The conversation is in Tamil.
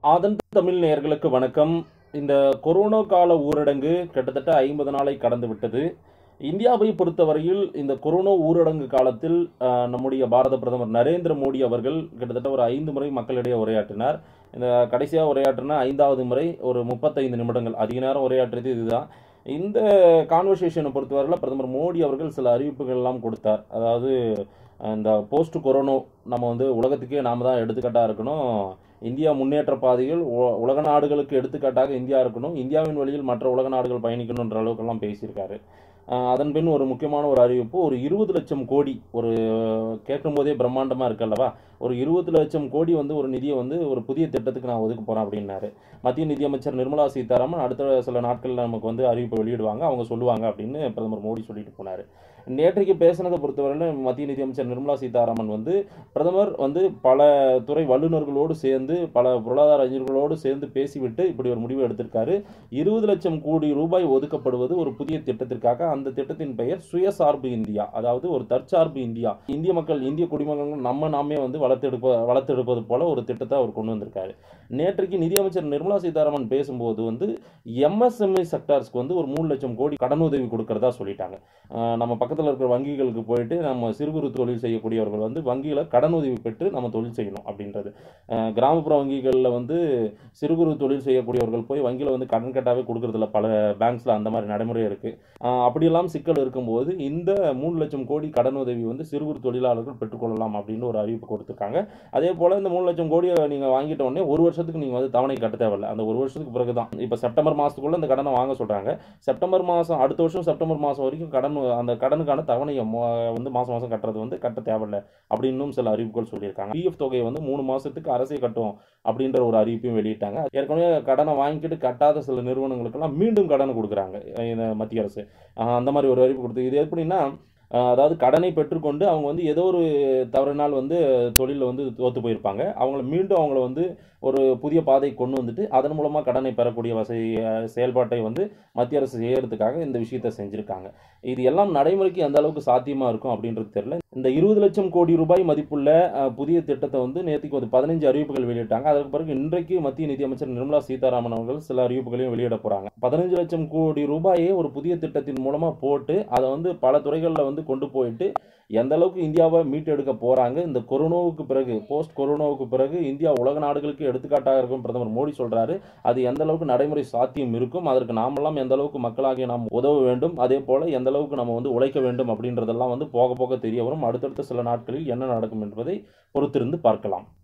ஆதன் தமிழ் நேயர்களுக்கு வணக்கம் இந்த கொரோனா கால ஊரடங்கு கிட்டத்தட்ட ஐம்பது நாளை கடந்து விட்டது இந்தியாவை பொறுத்தவரையில் இந்த கொரோனா ஊரடங்கு காலத்தில் ஆஹ், நம்முடைய பாரத பிரதமர் நரேந்திர மோடி அவர்கள் கிட்டத்தட்ட ஒரு ஐந்து முறை மக்களிடையே உரையாற்றினார் இந்த கடைசியாக உரையாற்றின ஐந்தாவது முறை ஒரு முப்பத்தைந்து நிமிடங்கள் அதிக நேரம் உரையாற்றியது இதுதான் இந்த கான்வர்சேஷனை பொறுத்தவரையில் பிரதமர் மோடி அவர்கள் சில அறிவிப்புகள் எல்லாம் கொடுத்தார் அதாவது இந்த போஸ்ட் கொரோனா நம்ம வந்து உலகத்துக்கே நாம தான் எடுத்துக்காட்டாக இருக்கணும் இந்தியா முன்னேற்ற பாதையில் உ- உலக நாடுகளுக்கு எடுத்துக்காட்டாக இந்தியா இருக்கணும் இந்தியாவின் வழியில் மற்ற உலக நாடுகள் பயணிக்கணுன்ற அளவுக்கெல்லாம் பேசியிருக்காரு ஆஹ் அதன் பின் ஒரு முக்கியமான ஒரு அறிவிப்பு ஒரு இருபது லட்சம் கோடி ஒரு கேட்கும் போதே பிரம்மாண்டமாக இருக்கல்லவா ஒரு இருபது லட்சம் கோடி வந்து ஒரு நிதியை வந்து ஒரு புதிய திட்டத்துக்கு நான் ஒதுக்க போகிறேன் அப்படின்னாரு மத்திய நிதியமைச்சர் நிர்மலா சீதாராமன் அடுத்த சில நாட்களில் நமக்கு வந்து அறிவிப்பை வெளியிடுவாங்க அவங்க சொல்லுவாங்க அப்படின்னு பிரதமர் மோடி சொல்லிட்டு போனார் நேற்றைக்கு பேசினதை பொறுத்தவரையில் மத்திய நிதியமைச்சர் நிர்மலா சீதாராமன் வந்து பிரதமர் வந்து பல துறை வல்லுநர்களோடு சேர்ந்து பல பொருளாதார அறிஞர்களோடு சேர்ந்து பேசிவிட்டு இப்படி ஒரு முடிவு எடுத்திருக்காரு இருபது லட்சம் கோடி ரூபாய் ஒதுக்கப்படுவது ஒரு புதிய திட்டத்திற்காக அந்த திட்டத்தின் பெயர் சுயசார்பு இந்தியா அதாவது ஒரு தற்சார்பு இந்தியா இந்திய மக்கள் இந்திய குடிமகன்கள் நம்ம நாமே வந்து வளர்த்தெடுப்ப வளர்த்தெடுப்பது போல ஒரு திட்டத்தை அவர் கொண்டு வந்திருக்காரு நேற்றைக்கு நிதியமைச்சர் நிர்மலா சீதாராமன் பேசும்போது வந்து எம்எஸ்எம்இ செக்டார்ஸ்க்கு வந்து ஒரு மூணு லட்சம் கோடி கடனுதவி கொடுக்கறதா சொல்லிட்டாங்க ஆஹ் நம்ம பக்கத்தில் இருக்கிற வங்கிகளுக்கு போயிட்டு நம்ம சிறு குறு தொழில் செய்யக்கூடியவர்கள் வந்து வங்கியில் கடனுதவி பெற்று நம்ம தொழில் செய்யணும் அப்படின்றது ஆஹ் கிராமப்புற வங்கிகளில் வந்து சிறு குறு தொழில் செய்யக்கூடியவர்கள் போய் வங்கியில் வந்து கடன் கட்டாவே கொடுக்கறதில்ல பல பேங்க்ஸில் அந்த மாதிரி நடைமுறை இருக்குது அப்படியெல்லாம் சிக்கல் இருக்கும்போது இந்த மூணு லட்சம் கோடி கடனுதவி வந்து சிறு குறு தொழிலாளர்கள் பெற்றுக்கொள்ளலாம் அப்படின்னு ஒரு அறிவிப்பு கொடுத்துருக்காங்க அதே போல் இந்த மூணு லட்சம் கோடியை நீங்கள் வாங்கிட்ட உடனே ஒரு வருஷத்துக்கு நீங்கள் வந்து தவணை கட்ட தேவையில்ல அந்த ஒரு வருஷத்துக்கு பிறகு தான் இப்போ செப்டம்பர் மாதத்துக்குள்ளே இந்த கடனை வாங்க சொல்கிறாங்க செப்டம்பர் மாதம் அடுத்த வருஷம் செப்டம்பர் மாதம் வரைக்கும் கடன் அந்த கடனுக்கான தவணையை மொ- வந்து மாதம் மாதம் கட்டுறது வந்து கட்ட தேவையில்ல அப்படின்னும் சில அறிவிப்புகள் சொல்லியிருக்காங்க பிஎஃப் தொகையை வந்து மூணு மாதத்துக்கு அரசே கட்டும் அப்படின்ற ஒரு அறிவிப்பையும் வெளியிட்டாங்க ஏற்கனவே கடனை வாங்கிட்டு கட்டாத சில நிறுவனங்களுக்கெல்லாம் மீண்டும் கடனை கொடுக்குறாங்க அஹ் இந்த மத்திய அரசு அஹ் அந்த மாதிரி ஒரு அறிவிப்பு கொடுத்து இது எப்படின்னா அஹ் அதாவது கடனை பெற்றுக்கொண்டு அவங்க வந்து ஏதோ ஒரு தவறினால் வந்து தொழிலில் வந்து தோற்று போயிருப்பாங்க அவங்கள மீண்டும் அவங்கள வந்து ஒரு புதிய பாதை கொண்டு வந்துட்டு அதன் மூலமாக கடனை பெறக்கூடிய வசதி அஹ், செயல்பாட்டை வந்து மத்திய அரசு செய்யறதுக்காக இந்த விஷயத்தை செஞ்சுருக்காங்க இது எல்லாம் நடைமுறைக்கு எந்த அளவுக்கு சாத்தியமாக இருக்கும் அப்படின்றது தெரியல இந்த இருபது லட்சம் கோடி ரூபாய் மதிப்புள்ள அஹ், புதிய திட்டத்தை வந்து நேற்றுக்கு ஒரு பதினஞ்சு அறிவிப்புகள் வெளியிட்டாங்க அதற்கு பிறகு இன்றைக்கு மத்திய நிதியமைச்சர் நிர்மலா சீதாராமன் அவர்கள் சில அறிவிப்புகளையும் வெளியிட போகிறாங்க பதினஞ்சு லட்சம் கோடி ரூபாயை ஒரு புதிய திட்டத்தின் மூலமாக போட்டு அதை வந்து பல துறைகளில் வந்து கொண்டு போயிட்டு எந்த அளவுக்கு இந்தியாவை மீட்டெடுக்க போகிறாங்க இந்த கொரோனாவுக்கு பிறகு போஸ்ட் கொரோனாவுக்கு பிறகு இந்தியா உலக நாடுகளுக்கு எடுத்துக்காட்டாக இருக்கும் பிரதமர் மோடி சொல்கிறாரு அது எந்த அளவுக்கு நடைமுறை சாத்தியம் இருக்கும் அதற்கு நாமெல்லாம் எந்த அளவுக்கு மக்களாகிய நாம் உதவ வேண்டும் அதே போல் எந்த அளவுக்கு நம்ம வந்து உழைக்க வேண்டும் அப்படின்றதெல்லாம் வந்து போக போக தெரிய வரும் அடுத்தடுத்த சில நாட்களில் என்ன நடக்கும் என்பதை பொறுத்திருந்து பார்க்கலாம்